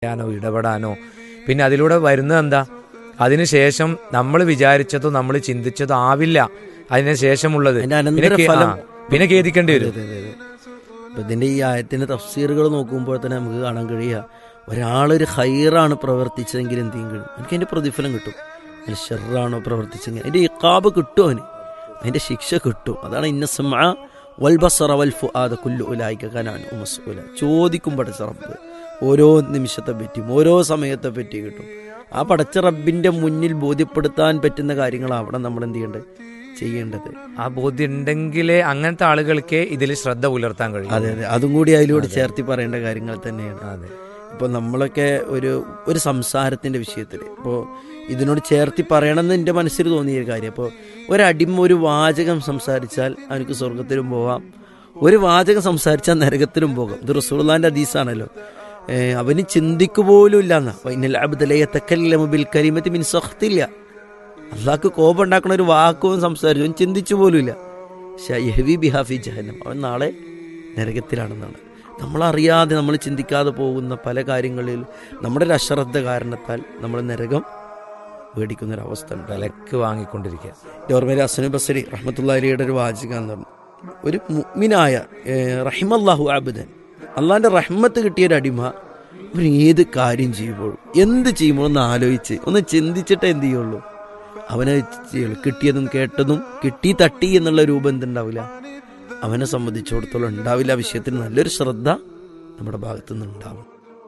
ചെയ്യാനോ ഇടപെടാനോ പിന്നെ അതിലൂടെ വരുന്നത് എന്താ അതിനുശേഷം നമ്മൾ വിചാരിച്ചതോ നമ്മൾ ചിന്തിച്ചതോ ആവില്ല അതിന് ശേഷമുള്ളത് അതിന്റെ പിന്നെ കേ- അനന്തരഫലം ആ, പിന്നെ ഖേദിക്കേണ്ടി വരും അതെ, അതെ, അതെ. അപ്പൊ ഇതിന്റെ ഈ ആയത്തിന്റെ തഫ്സീറുകൾ നോക്കുമ്പോൾ തന്നെ നമുക്ക് കാണാൻ കഴിയുക ഒരാളൊരു ഹൈറാണ് പ്രവർത്തിച്ചതെങ്കിൽ എന്ത് ചെയ്യും കഴിയും എനിക്ക് അതിന്റെ പ്രതിഫലം കിട്ടും അതിൽ ഷെറാണോ പ്രവർത്തിച്ചെങ്കിൽ അതിന്റെ ഇക്കാബ് കിട്ടും അവന് അതിന്റെ ശിക്ഷ കിട്ടും അതാണ് ഇന്നസമ വൽബസറ വൽഫു ആദ കുല്ലു ഉലായിക്കാനാണ് ഉമസ്ഉല ചോദിക്കും പടച്ച റബ്ബ് ഓരോ നിമിഷത്തെ പറ്റിയും ഓരോ സമയത്തെ പറ്റി കിട്ടും ആ പടച്ച റബ്ബിന്റെ മുന്നിൽ ബോധ്യപ്പെടുത്താൻ പറ്റുന്ന കാര്യങ്ങളാവണം നമ്മൾ എന്ത് ചെയ്യേണ്ടത് ചെയ്യേണ്ടത് ആ ബോധ്യം ഉണ്ടെങ്കിലേ അങ്ങനത്തെ ആളുകൾക്ക് ഇതിൽ ശ്രദ്ധ പുലർത്താൻ കഴിയും അതെ അതെ അതും കൂടി അതിലൂടെ ചേർത്തി പറയേണ്ട കാര്യങ്ങൾ തന്നെയാണ് അതെ ഇപ്പോൾ നമ്മളൊക്കെ ഒരു ഒരു സംസാരത്തിന്റെ വിഷയത്തിൽ ഇപ്പോൾ ഇതിനോട് ചേർത്തി പറയണമെന്ന് എൻ്റെ മനസ്സിൽ തോന്നിയ ഒരു കാര്യം അപ്പോൾ ഒരടിമ ഒരു വാചകം സംസാരിച്ചാൽ അവനക്ക് സ്വർഗത്തിലും പോവാം ഒരു വാചകം സംസാരിച്ചാൽ നരകത്തിലും പോകാം ഇത് റസൂള്ളാന്റെ ഹദീസാണല്ലോ ഏഹ് അവന് ചിന്തിക്കു പോലും ഇല്ലെന്നാ വൈനൽ അബ്ദലയത്തക്കല്ലമു ബിൽ കരീമത്തി മിൻ സഖ്തില്ല അള്ളാഹ്ക്ക് കോപം ഉണ്ടാക്കുന്ന ഒരു വാക്കും സംസാരിച്ചു അവൻ ചിന്തിച്ചു പോലുമില്ല ഷഹവി ബിഹാഫി ജഹന്നം അവൻ നാളെ നരകത്തിലാണെന്നാണ് നമ്മളറിയാതെ നമ്മൾ ചിന്തിക്കാതെ പോകുന്ന പല കാര്യങ്ങളിൽ നമ്മുടെ ഒരു അശ്രദ്ധ കാരണത്താൽ നമ്മൾ നരകം മേടിക്കുന്ന ഒരു അവസ്ഥ ഉണ്ട് വിലക്ക് വാങ്ങിക്കൊണ്ടിരിക്കുക ഓർമ്മയിൽ അസനു ബസരി റഹ്മത്തുള്ള അലിയുടെ ഒരു വാചകം പറഞ്ഞു ഒരു മുഅ്മിനായ റഹിമല്ലാഹു ആബുദൻ അള്ളാന്റെ റഹ്മത്ത് കിട്ടിയ ഒരു അടിമ അവൻ ഏത് കാര്യം ചെയ്യുമ്പോഴും എന്ത് ചെയ്യുമ്പോൾ ഒന്ന് ആലോചിച്ച് ഒന്ന് ചിന്തിച്ചിട്ടേ എന്ത് ചെയ്യുള്ളൂ അവനെ ചെയ്യുള്ളൂ കിട്ടിയതും കേട്ടതും കിട്ടി തട്ടി എന്നുള്ള രൂപം എന്തുണ്ടാവില്ല അവനെ സംബന്ധിച്ചിടത്തോളം ഉണ്ടാവില്ല ആ വിഷയത്തിൽ നല്ലൊരു ശ്രദ്ധ നമ്മുടെ ഭാഗത്തു നിന്ന് ഉണ്ടാവും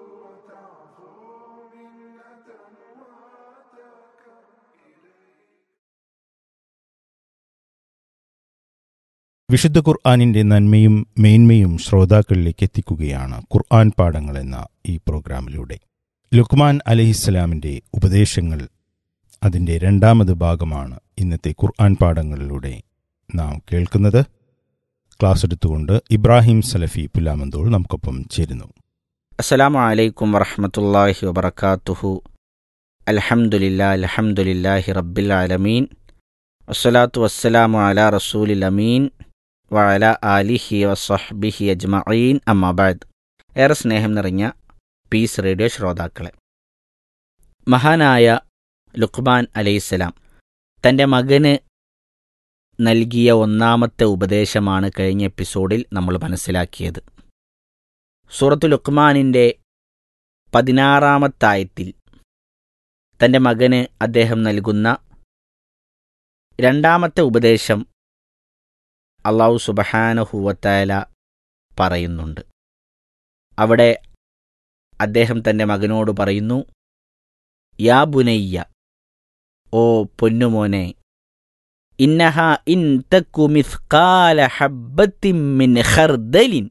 വിശുദ്ധ ഖുർആാനിന്റെ നന്മയും മേന്മയും ശ്രോതാക്കളിലേക്ക് എത്തിക്കുകയാണ് ഖുർആൻ പാഠങ്ങൾ എന്ന ഈ പ്രോഗ്രാമിലൂടെ ലുക്മാൻ അലഹിസ്സലാമിന്റെ ഉപദേശങ്ങൾ അതിന്റെ രണ്ടാമത് ഭാഗമാണ് ഇന്നത്തെ ഖുർആൻ പാഠങ്ങളിലൂടെ നാം കേൾക്കുന്നത് ക്ലാസ് എടുത്തുകൊണ്ട് ഇബ്രാഹിം സലഫി പുല്ലാമന്തോൾ നമുക്കൊപ്പം ചേരുന്നു അസ്സലാമു അലൈക്കും വറഹമത്തല്ലാഹി വബർക്കാത്തുഹു അൽഹംദുലില്ലാ അൽഹംദുലില്ലാഹി റബ്ബിൽ ആലമീൻ വസ്സലാത്തു വസ്സലാമു അലാ റസൂലിൽ അമീൻ വഅല ആലിഹി വസഹ്ബിഹി അജ്മഈൻ അമ്മാബാദ് ഏറെ സ്നേഹം നിറഞ്ഞ പീസ് റേഡിയോ ശ്രോതാക്കളെ മഹാനായ ലുഖ്മാൻ അലൈഹിസ്സലാം തൻ്റെ മകന് നൽകിയ ഒന്നാമത്തെ ഉപദേശമാണ് കഴിഞ്ഞ എപ്പിസോഡിൽ നമ്മൾ മനസ്സിലാക്കിയത് സൂറത്തു ലുക്മാനിൻ്റെ പതിനാറാമത്തായത്തിൽ തൻ്റെ മകന് അദ്ദേഹം നൽകുന്ന രണ്ടാമത്തെ ഉപദേശം അള്ളാഹു സുബഹാനഹുവത്തായ പറയുന്നുണ്ട് അവിടെ അദ്ദേഹം തൻ്റെ മകനോട് പറയുന്നു യാ ബുനയ്യ ഓ പൊന്നുമോനെ ഇന്നഹ ഇൻ തക്കു മിസ്കാല ഹബ്ബത്തിൻ മിൻ ഖർദലിൻ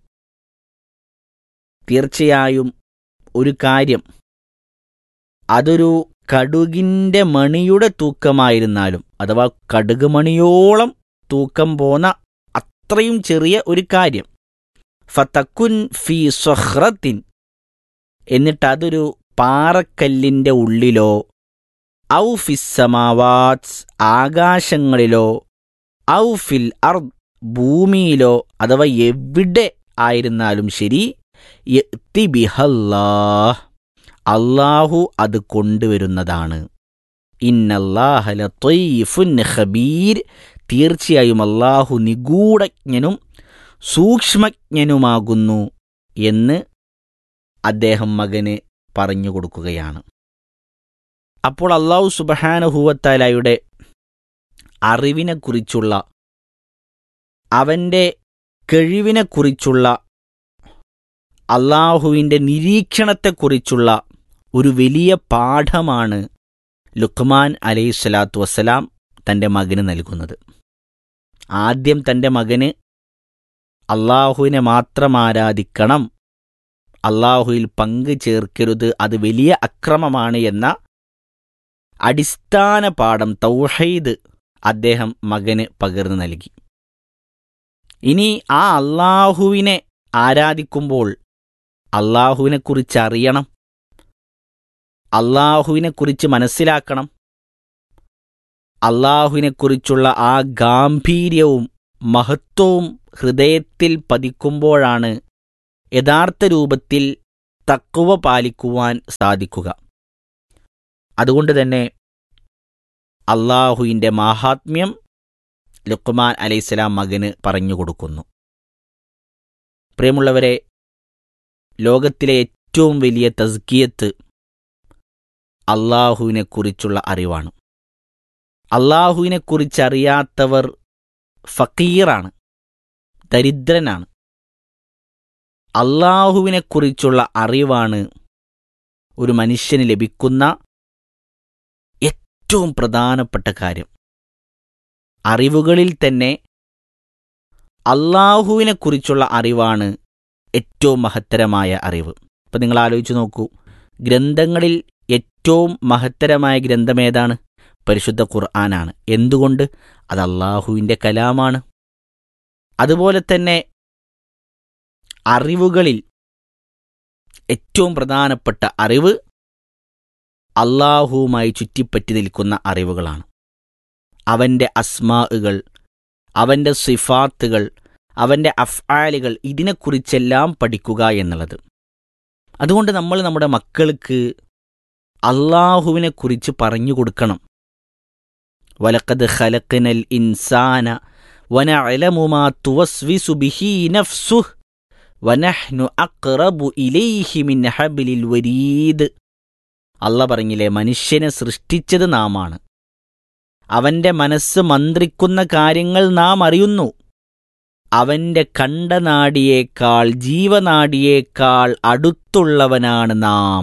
തീർച്ചയായും ഒരു കാര്യം അതൊരു കടുകിൻ്റെ മണിയുടെ തൂക്കമായിരുന്നാലും അഥവാ കടുക് മണിയോളം തൂക്കം പോന്ന അത്രയും ചെറിയ ഒരു കാര്യം ഫതക്കുൻ ഫി സ്വഹ്റത്തിൻ എന്നിട്ട് അതൊരു പാറക്കല്ലിൻ്റെ ഉള്ളിലോ ഔ ഫിസ്സമാവാത്ത് ആകാശങ്ങളിലോ ഔ ഫിൽ അർ ഭൂമിയിലോ അഥവാ എവിടെ ആയിരുന്നാലും ശരി യഅ്തി ബിഹല്ലാഹ് അള്ളാഹു അത് കൊണ്ടുവരുന്നതാണ് ഇന്നല്ലാഹല തൊയ്ഫുൻ ഖബീർ തീർച്ചയായും അള്ളാഹു നിഗൂഢജ്ഞനും സൂക്ഷ്മജ്ഞനുമാകുന്നു എന്ന് അദ്ദേഹം മകന് പറഞ്ഞു കൊടുക്കുകയാണ് അപ്പോൾ അള്ളാഹു സുബഹാനഹുവത്താലയുടെ അറിവിനെക്കുറിച്ചുള്ള അവൻ്റെ കഴിവിനെക്കുറിച്ചുള്ള അള്ളാഹുവിൻ്റെ നിരീക്ഷണത്തെക്കുറിച്ചുള്ള ഒരു വലിയ പാഠമാണ് ലുക്മാൻ അലൈഹി സ്വലാത്തു വസ്സലാം തൻ്റെ മകന് നൽകുന്നത് ആദ്യം തൻ്റെ മകന് അള്ളാഹുവിനെ മാത്രം ആരാധിക്കണം അള്ളാഹുവിൽ പങ്കു ചേർക്കരുത് അത് വലിയ അക്രമമാണ് എന്ന അടിസ്ഥാന പാഠം തൗഹീദ് അദ്ദേഹം മകന് പകർന്നു നൽകി ഇനി ആ അള്ളാഹുവിനെ ആരാധിക്കുമ്പോൾ അള്ളാഹുവിനെക്കുറിച്ച് അറിയണം അള്ളാഹുവിനെക്കുറിച്ച് മനസ്സിലാക്കണം അള്ളാഹുവിനെക്കുറിച്ചുള്ള ആ ഗാംഭീര്യവും മഹത്വവും ഹൃദയത്തിൽ പതിക്കുമ്പോഴാണ് യഥാർത്ഥ രൂപത്തിൽ തക്കുവ പാലിക്കുവാൻ സാധിക്കുക അതുകൊണ്ട് തന്നെ അള്ളാഹുവിൻ്റെ മാഹാത്മ്യം ലുക്മാൻ അലൈഹിസ്സലാം മകന് പറഞ്ഞു കൊടുക്കുന്നു പ്രിയമുള്ളവരെ ലോകത്തിലെ ഏറ്റവും വലിയ തസ്കിയത്ത് അള്ളാഹുവിനെക്കുറിച്ചുള്ള അറിവാണ് അള്ളാഹുവിനെക്കുറിച്ചറിയാത്തവർ ഫക്കീറാണ് ദരിദ്രനാണ് അള്ളാഹുവിനെക്കുറിച്ചുള്ള അറിവാണ് ഒരു മനുഷ്യന് ലഭിക്കുന്ന ഏറ്റവും പ്രധാനപ്പെട്ട കാര്യം അറിവുകളിൽ തന്നെ അള്ളാഹുവിനെക്കുറിച്ചുള്ള അറിവാണ് ഏറ്റവും മഹത്തരമായ അറിവ് ഇപ്പം നിങ്ങൾ ആലോചിച്ച് നോക്കൂ ഗ്രന്ഥങ്ങളിൽ ഏറ്റവും മഹത്തരമായ ഗ്രന്ഥം ഏതാണ് പരിശുദ്ധ ഖുർആനാണ് എന്തുകൊണ്ട് അത് അള്ളാഹുവിൻ്റെ കലാമാണ് അതുപോലെ തന്നെ അറിവുകളിൽ ഏറ്റവും പ്രധാനപ്പെട്ട അറിവ് അള്ളാഹുവുമായി ചുറ്റിപ്പറ്റി നിൽക്കുന്ന അറിവുകളാണ് അവൻ്റെ അസ്മാകൾ അവൻ്റെ സിഫാത്തുകൾ അവൻ്റെ അഫ്ആലുകൾ ഇതിനെക്കുറിച്ചെല്ലാം പഠിക്കുക എന്നുള്ളത് അതുകൊണ്ട് നമ്മൾ നമ്മുടെ മക്കൾക്ക് അള്ളാഹുവിനെക്കുറിച്ച് പറഞ്ഞു കൊടുക്കണം വലക്കത് ഖലഖനൽ ഇൻസാന വനഅലമു മാ തുവസ്വിസു ബിഹി നഫ്സുഹ് വനഹ്നു അഖ്റബു ഇലൈഹി മിൻ ഹബ്ലിൽ വരീദ് അല്ല പറഞ്ഞില്ലേ മനുഷ്യനെ സൃഷ്ടിച്ചത് നാമാണ് അവന്റെ മനസ്സ് മന്ത്രിക്കുന്ന കാര്യങ്ങൾ നാം അറിയുന്നു അവന്റെ കണ്ടനാടിയേക്കാൾ ജീവനാടിയേക്കാൾ അടുത്തുള്ളവനാണ് നാം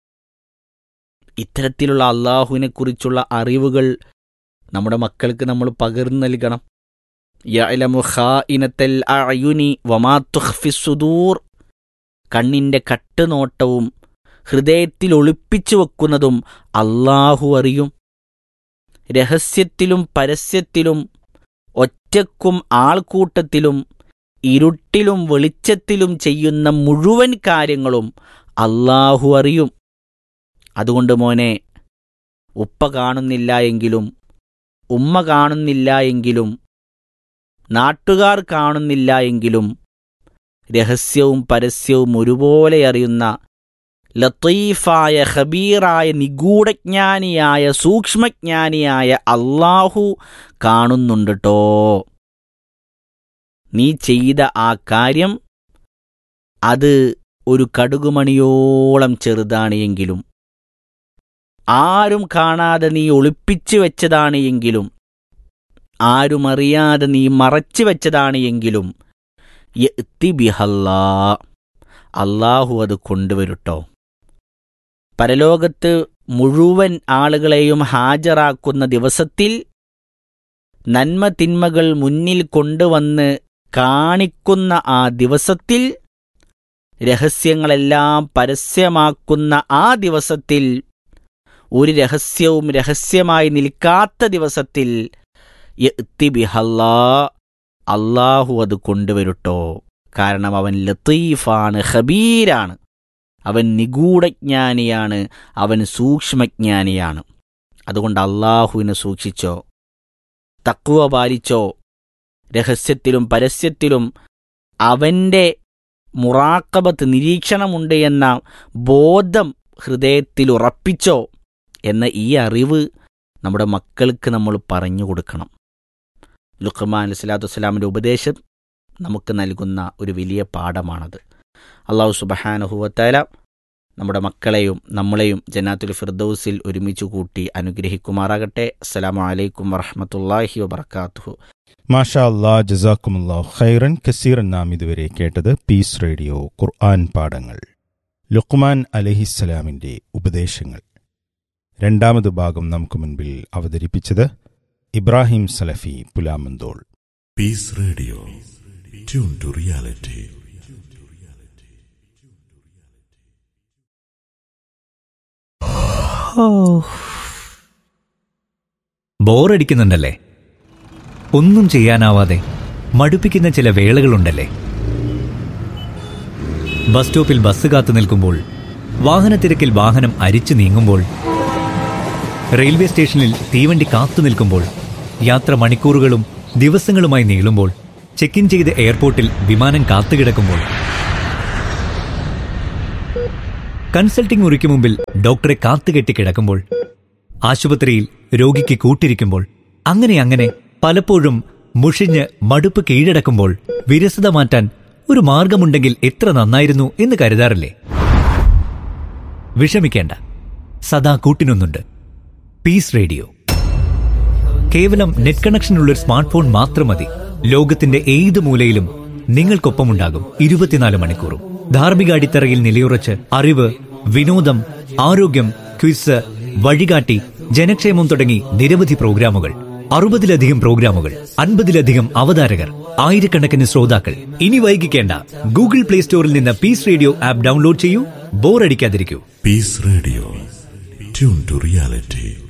ഇത്തരത്തിലുള്ള അള്ളാഹുവിനെക്കുറിച്ചുള്ള അറിവുകൾ നമ്മുടെ മക്കൾക്ക് നമ്മൾ പകർന്നു നൽകണം യഅലമു ഖായിനത്തൽ അഅയുനി വമാ തുഖ്ഫി സുദൂർ കണ്ണിന്റെ കട്ടുനോട്ടവും ഹൃദയത്തിൽ ഒളിപ്പിച്ചു വെക്കുന്നതും അള്ളാഹു അറിയും രഹസ്യത്തിലും പരസ്യത്തിലും ഒറ്റക്കും ആൾക്കൂട്ടത്തിലും ഇരുട്ടിലും വെളിച്ചത്തിലും ചെയ്യുന്ന മുഴുവൻ കാര്യങ്ങളും അള്ളാഹു അറിയും അതുകൊണ്ട് മോനെ ഉപ്പ കാണുന്നില്ല എങ്കിലും ഉമ്മ കാണുന്നില്ല എങ്കിലും നാട്ടുകാർ കാണുന്നില്ല എങ്കിലും രഹസ്യവും പരസ്യവും ഒരുപോലെ അറിയുന്ന ലത്തീഫായ ഖബീറായ നിഗൂഢജ്ഞാനിയായ സൂക്ഷ്മജ്ഞാനിയായ അള്ളാഹു കാണുന്നുണ്ട് ട്ടോ നീ ചെയ്ത ആ കാര്യം അത് ഒരു കടുകുമണിയോളം ചെറുതാണ് എങ്കിലും ആരും കാണാതെ നീ ഒളിപ്പിച്ചു വെച്ചതാണ് എങ്കിലും ആരും അറിയാതെ നീ മറച്ചു വെച്ചതാണ് എങ്കിലും യഅ്തി ബിഹല്ലാ അള്ളാഹു അത് കൊണ്ടുവരുട്ടോ പരലോകത്ത് മുഴുവൻ ആളുകളെയും ഹാജരാക്കുന്ന ദിവസത്തിൽ നന്മ തിന്മകൾ മുന്നിൽ കൊണ്ടുവന്ന് കാണിക്കുന്ന ആ ദിവസത്തിൽ രഹസ്യങ്ങളെല്ലാം പരസ്യമാക്കുന്ന ആ ദിവസത്തിൽ ഒരു രഹസ്യവും രഹസ്യമായി നിൽക്കാത്ത ദിവസത്തിൽ യഅ്തി ബിഹല്ലാ അള്ളാഹു അത് കൊണ്ടുവരുട്ടോ കാരണം അവൻ ലത്തീഫാണ് ഖബീരാണ് അവൻ നിഗൂഢജ്ഞാനിയാണ് അവൻ സൂക്ഷ്മജ്ഞാനിയാണ് അതുകൊണ്ട് അള്ളാഹുവിനെ സൂക്ഷിച്ചോ തക്കുവ പാലിച്ചോ രഹസ്യത്തിലും പരസ്യത്തിലും അവൻ്റെ മുറാക്കബത്ത് നിരീക്ഷണമുണ്ട് എന്ന ബോധം ഹൃദയത്തിൽ ഉറപ്പിച്ചോ എന്ന ഈ അറിവ് നമ്മുടെ മക്കൾക്ക് നമ്മൾ പറഞ്ഞു കൊടുക്കണം ലുഖ്മാൻ അലി സ്വലാത്തു വസ്സലാമിൻ്റെ ഉപദേശം നമുക്ക് നൽകുന്ന ഒരു വലിയ പാഠമാണത് അള്ളാഹു സുബഹാനഹുവത്താല നമ്മുടെ മക്കളെയും നമ്മളെയും ജന്നാത്തുൽ ഫിർദൌസിൽ ഒരുമിച്ച് കൂട്ടി അനുഗ്രഹിക്കുമാറാകട്ടെ അസ്സലാമു അലൈക്കും വറഹമത്തല്ലാഹി വബർക്കാത്തുഹു മാഷാ അല്ലാ ജസാക്കുമുല്ലാ ഖൈറൻ കസീറൻ നാം ഇതുവരെ കേട്ടത് പീസ് റേഡിയോ ഖുർആൻ പാഠങ്ങൾ ലുഖ്മാൻ അലഹിസ്സലാമിൻ്റെ ഉപദേശങ്ങൾ രണ്ടാമത് ഭാഗം നമുക്ക് മുൻപിൽ അവതരിപ്പിച്ചത് ഇബ്രാഹിം സലഫി Pulamanthole Peace Radio. Tune to reality. ബോറടിക്കുന്നുണ്ടല്ലേ ഒന്നും ചെയ്യാനാവാതെ മടുപ്പിക്കുന്ന ചില വേളകളുണ്ടല്ലേ ബസ് സ്റ്റോപ്പിൽ ബസ് കാത്തു നിൽക്കുമ്പോൾ വാഹനത്തിരക്കിൽ വാഹനം അരിച്ചു നീങ്ങുമ്പോൾ റെയിൽവേ സ്റ്റേഷനിൽ തീവണ്ടി കാത്തു നിൽക്കുമ്പോൾ യാത്ര മണിക്കൂറുകളും ദിവസങ്ങളുമായി നീളുമ്പോൾ ചെക്ക് ഇൻ ചെയ്ത് എയർപോർട്ടിൽ വിമാനം കാത്തുകിടക്കുമ്പോൾ കൺസൾട്ടിംഗ് മുറിക്ക് മുമ്പിൽ ഡോക്ടറെ കാത്തുകെട്ടി കിടക്കുമ്പോൾ ആശുപത്രിയിൽ രോഗിക്ക് കൂട്ടിരിക്കുമ്പോൾ അങ്ങനെ അങ്ങനെ പലപ്പോഴും മുഷിഞ്ഞ് മടുപ്പ് കീഴടക്കുമ്പോൾ വിരസത മാറ്റാൻ ഒരു മാർഗമുണ്ടെങ്കിൽ എത്ര നന്നായിരുന്നു എന്ന് കരുതാറില്ലേ വിഷമിക്കേണ്ട സദാ കൂട്ടിനൊന്നുണ്ട് പീസ് റേഡിയോ കേവലം നെറ്റ് കണക്ഷനുള്ള ഒരു സ്മാർട്ട് ഫോൺ മാത്രം മതി ലോകത്തിന്റെ ഏത് മൂലയിലും നിങ്ങൾക്കൊപ്പമുണ്ടാകും ഇരുപത്തിനാല് മണിക്കൂറും ധാർമ്മിക അടിത്തറയിൽ നിലയുറച്ച് അറിവ് വിനോദം ആരോഗ്യം ക്വിസ് വഴികാട്ടി ജനക്ഷേമം തുടങ്ങി നിരവധി പ്രോഗ്രാമുകൾ അറുപതിലധികം പ്രോഗ്രാമുകൾ അൻപതിലധികം അവതാരകർ ആയിരക്കണക്കിന് ശ്രോതാക്കൾ ഇനി വൈകിക്കേണ്ട ഗൂഗിൾ പ്ലേ സ്റ്റോറിൽ നിന്ന് പീസ് റേഡിയോ ആപ്പ് ഡൗൺലോഡ് ചെയ്യൂ ബോറടിക്കാതിരിക്കൂ Peace Radio. Tune to reality.